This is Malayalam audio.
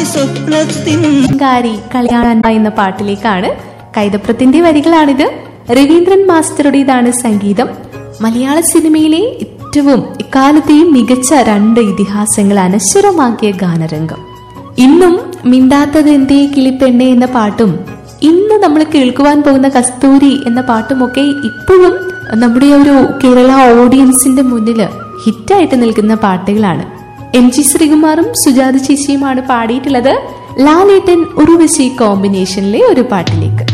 സ്വപ്നത്തിൻ കാരി കളിയാടാൻ എന്ന പാട്ടിലേക്കാണ് കൈതപ്രത്തിന്റെ വരികളാണിത് രവീന്ദ്രൻ മാസ്റ്ററുടേതാണ് സംഗീതം മലയാള സിനിമയിലെ ഏറ്റവും ഇക്കാലത്തെയും മികച്ച രണ്ട് ഇതിഹാസങ്ങൾ അനശ്വരമാക്കിയ ഗാനരംഗം ഇന്നും മിണ്ടാത്തത് എന്തേ കിളിപ്പെണ്ണെ എന്ന പാട്ടും ഇന്ന് നമ്മൾ കേൾക്കുവാൻ പോകുന്ന കസ്തൂരി എന്ന പാട്ടുമൊക്കെ ഇപ്പോഴും നമ്മുടെ ഒരു കേരള ഓഡിയൻസിന്റെ മുന്നിൽ ഹിറ്റായിട്ട് നിൽക്കുന്ന പാട്ടുകളാണ് എം ജി ശ്രീകുമാറും സുജാത ചേച്ചിയുമാണ് പാടിയിട്ടുള്ളത് ലാലേട്ടൻ ഉറുവശി കോമ്പിനേഷനിലെ ഒരു പാട്ടിലേക്ക്